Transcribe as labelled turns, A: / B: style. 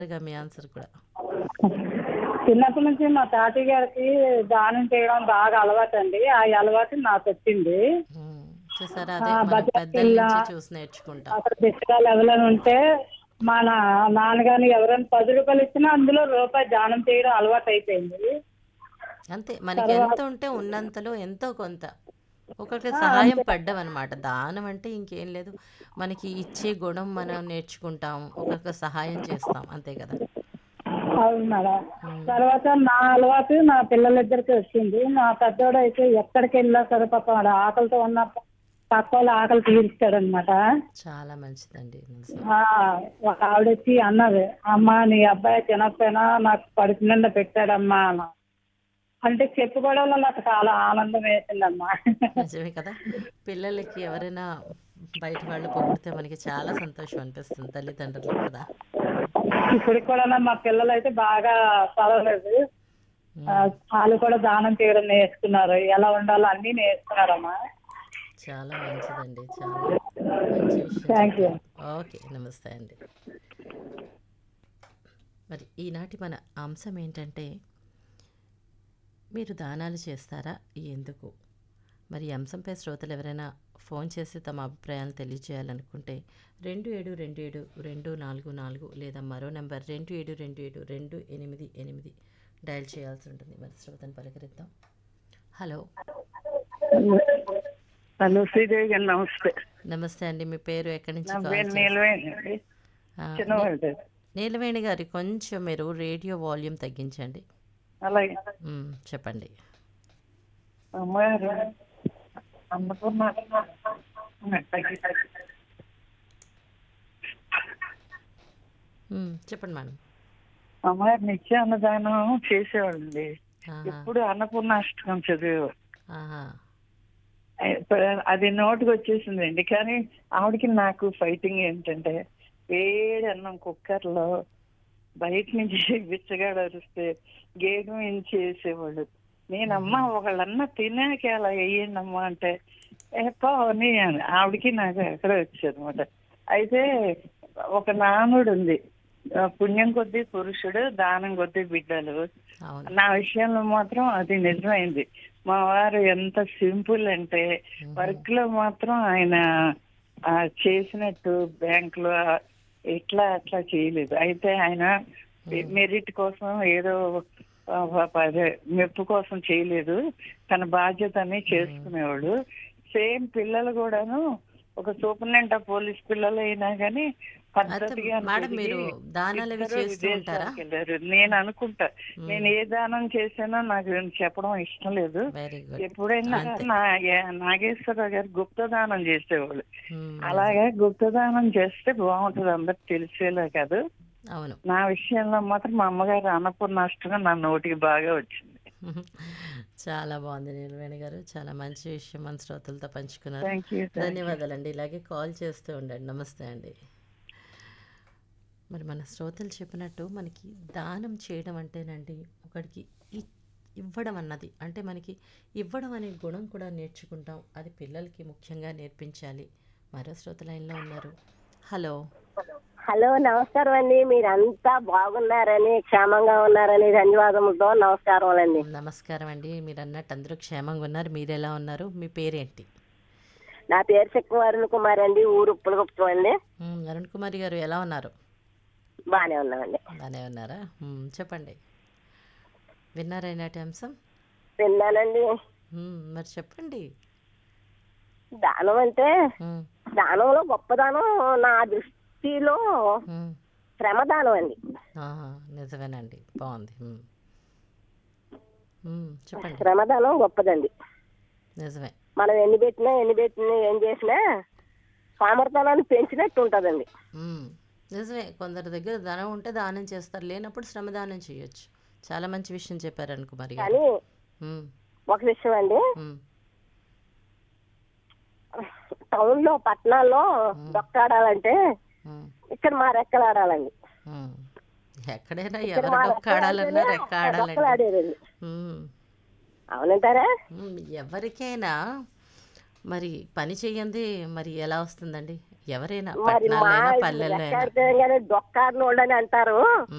A: గా మీ ఆన్సర్ కూడా.
B: చిన్నప్పటి నుంచి మా తాతయ్య గారికి దానం చేయడం బాగా అలవాటండి. ఆ అలవాటు నాకొచ్చింది.
A: హ్మ్. చూసారా
B: ఆ!
A: అదే మనం
B: బజార్‌కి
A: పెద్దల
B: వెళ్ళా
A: నుంచి చూసి నేర్చుకుంటాం.
B: అక్కడ బిచ్చగాళ్ళు ఎవరైనా ఉంటే మా నా నాన్నగారిని ఎవరైనా రూ. 10 ఇచ్చినా అందులో రూపాయి దానం చేయడం అలవాటయిపోయింది.
A: అంతే. మనకి
B: తర్వాత
A: ఎంత ఉంటే ఉన్నంతలో ఎంతో కొంత. ఒకరికి
B: ఆ!
A: సహాయం
B: అంతే.
A: పడ్డమనమాట. దానం అంటే ఇంకేం లేదు. మనకి ఇచ్చే గుణం మనం నేర్చుకుంటాం. ఒకరికి సహాయం చేస్తాం. అంతే కదా!
B: అవును మేడం.
A: హ్మ్.
B: తర్వాత నా అలవాటు నా పిల్లలిద్దరికీ వచ్చింది. మా పెద్దోడైతే ఎక్కడికెళ్ళినా సరే పాపం వాడు ఆకలితో ఉన్న పక్కోళ్ళ ఆకలి తీరుస్తాడనమాట.
A: చాలా మంచిదండి. నిజం.
B: ఆ! ఒక ఆవిడొచ్చి అన్నది. "అమ్మా నీ అబ్బాయి తినకపోయినా నాకు కడుపు నిండా పెట్టాడమ్మా" అన. అంటే చెప్పుకోవడంలో నాకు చాలా ఆనందం వేసిందమ్మా.
A: నిజమే కదా! పిల్లలకి ఎవరైనా బయట వాళ్ళు పొగిడితే మనకి చాలా సంతోషం అనిపిస్తుంది తల్లిదండ్రులకు కదా!
B: ఇప్పటికి కూడా మా పిల్లలైతే బాగా చదవలేదు. ఆహ్,
A: హ్మ్.
B: ఆళ్ళు కూడా దానం చేయడం నేర్చుకున్నారు. ఎలా ఉండాలో అన్నీ నేర్చుకున్నారమ్మా.
A: చాలా మంచిదండి. చాలా మంచి విషయం
B: థాంక్ యూ.
A: చెప్పారు. ఓకే. నమస్తే అండి. మరి ఈనాటి మన అంశం ఏంటంటే మీరు దానాలు చేస్తారా? ఎందుకు? మరి ఈ అంశంపై శ్రోతలు ఎవరైనా ఫోన్ చేసి తమ అభిప్రాయాలను తెలియజేయాలనుకుంటే 27272444 లేదా మరో నంబర్ 27272888 డయల్ చేయాల్సి ఉంటుంది. మరి శ్రోతను పలకరిద్దాం. హలో!
C: హలో శ్రీదేవి గారు నమస్తే
A: నమస్తే అండి. మీ పేరు ఎక్కడి నుంచి
C: నా
A: కాల్
C: పేరు
A: చేస్తున్నారు?
C: నీలవేణి అండి
A: ఆ! నీ
C: చిన్నవాళ్ళు
A: నీలవేణి గారు కొంచెం మీరు రేడియో వాల్యూమ్ తగ్గించండి.
C: అలాగే
A: హ్మ్. చెప్పండి.
C: అమ్మగారు అన్నపూర్ణ
A: హ్మ్. చెప్పండి మేడం.
C: అమ్మగారు నిత్య అన్నదానం చేసేవాళ్ళండి
A: ఆహా!
C: ఎప్పుడు అన్నపూర్ణాష్టకం చదివేవారు
A: ఆహా!
C: ఇప్పుడు అది నోటికి వచ్చేసిందండి కానీ ఆవిడకి నాకు ఫైటింగ్ ఏంటంటే వేడి అన్నం కుక్కర్లో బయట నుంచి బిచ్చగాడు అరిస్తే గేటు నుంచి వేసేవాళ్ళు నేనమ్మా ఒకళ్ళన్నా తినాక అలా వేయండి అమ్మా అంటే ఎప్పో అని ఆవిడకి నాకు ఎక్కడ వచ్చేది అనమాట అయితే ఒక నానుడు ఉంది ఆ, పుణ్యం కొద్దీ పురుషుడు దానం కొద్దీ బిడ్డలు
A: అవును.
C: నా విషయంలో మాత్రం అది నిజమైంది మా వారు ఎంత సింపుల్ అంటే
A: హుహు.
C: వర్క్ లో మాత్రం ఆయన ఆ, చేసినట్టు బ్యాంక్ లో ఇట్లా అట్లా చేయలేదు అయితే ఆయన
A: హ్మ్.
C: మెరిట్ కోసం ఏదో ఆ, పాప అదే మెప్పు కోసం చేయలేదు తన బాధ్యతని
A: హ్మ్.
C: చేసుకునేవాడు సేమ్ పిల్లలు కూడాను ఒక సూపరింటెండెంట్ ఆఫ్ పోలీస్ పిల్లలు అయినా కానీ
A: అయితే
C: పద్ధతిగా
A: మేడం
C: పెరిగి
A: మీరు దానాలు అవి
C: ఇద్దరు
A: చేస్తూ ఉంటారా?
C: విదేశాలకు వెళ్ళారు నేను అనుకుంటా నేను
A: హ్మ్.
C: ఏ దానం చేశానో నాకు చెప్పడం ఇష్టం లేదు
A: వెరీ గుడ్.
C: ఎప్పుడైనా
A: అంతే.
C: నా యా- నాగేశ్వరరావు గారు గుప్తదానం చేసేవాళ్ళు
A: హ్మ్. నిజం.
C: అలాగే గుప్తదానం చేస్తే బాగుంటుంది అందరికి తెలిసేలా కాదు
A: అవును.
C: నా విషయంలో మాత్రం మా అమ్మగారు అన్నపూర్ణాష్టకం నా నోటికి బాగా వచ్చింది
A: చాలా బాగుంది నీలవేణి గారు. చాలా మంచి విషయం మన శ్రోతలతో పంచుకున్నారు.
C: థ్యాంక్ యూ థ్యాంక్ యూ
A: ధన్యవాదాలండి. ఇలాగే కాల్ చేస్తూ ఉండండి. నమస్తే అండి. మరి మన శ్రోతలు చెప్పినట్టు మనకి దానం చేయడం అంటేనండి ఒకడికి ఇ ఇవ్వడం అన్నది అంటే మనకి ఇవ్వడం అనే గుణం కూడా నేర్చుకుంటాం. అది పిల్లలకి ముఖ్యంగా నేర్పించాలి. మరో శ్రోత లైన్‌లో ఉన్నారు. హలో!
D: హలో నమస్కారం అండి మీరంతా బాగున్నారని క్షేమంగా ఉన్నారని ధన్యవాదములతో నమస్కారములండి
A: నమస్కారం అండి. మీరన్నట్టు అందరూ క్షేమంగా ఉన్నారు. మీరెలా ఉన్నారు? మీ పేరేంటి?
D: నా పేరు చెక్కు అరుణ్ కుమార్ అండి ఊరు ఉప్పులగుప్తం అండి
A: హ్మ్. అరుణ్ కుమారి గారు ఎలా ఉన్నారు?
D: బాగానే ఉన్నామండి
A: బానే ఉన్నారా? హ్మ్. చెప్పండి. విన్నారా ఈనాటి అంశం?
D: విన్నానండి
A: హ్మ్. మరి చెప్పండి.
D: దానం అంటే
A: హ్మ్.
D: దానంలో గొప్పదానం నా దృష్టిలో
A: హ్మ్.
D: శ్రమదానం అండి
A: ఆహా! నిజమేనండి. బావుంది. హ్మ్. హ్మ్. చెప్పండి.
D: శ్రమదానం గొప్పదండి
A: నిజమే.
D: మనం ఎన్ని పెట్టినా ఎన్ని పెట్టినా ఏం చేసినా సామర్థ్యాన్ని పెంచినట్టు ఉంటుందండి
A: హ్మ్. నిజమే. కొందరి దగ్గర ధనం ఉంటే దానం చేస్తారు. లేనప్పుడు శ్రమదానం చేయొచ్చు. చాలా మంచి విషయం చెప్పారు అరుణ్ కుమారి గారు.
D: కానీ
A: హ్మ్.
D: ఒక విషయం అండి
A: హ్మ్.
D: టౌన్లో పట్టణాల్లో
A: హ్మ్.
D: డొక్కాడాలంటే
A: హ్మ్.
D: ఇక్కడ మా రెక్కలు ఆడాలండి
A: హ్మ్. ఎక్కడైనా
D: ఇక్కడ
A: ఎవరు
D: మా
A: డొక్క
D: రెక్కలు
A: ఆడాలన్నా
D: ఆడితేనే
A: రెక్క
D: డొక్కలు
A: ఆడాలండి.
D: ఆడేదండి
A: హ్మ్.
D: అవునంటారా
A: హ్మ్. ఎవరికైనా మరి పని చెయ్యందే మరి ఎలా వస్తుందండి? ఎవరైనా
D: మరి మా
A: పట్టణాలైనా పల్లెల్లో అయినా
D: రెక్కాడితే గానీ డొక్కాడిన వాళ్ళని అంటారు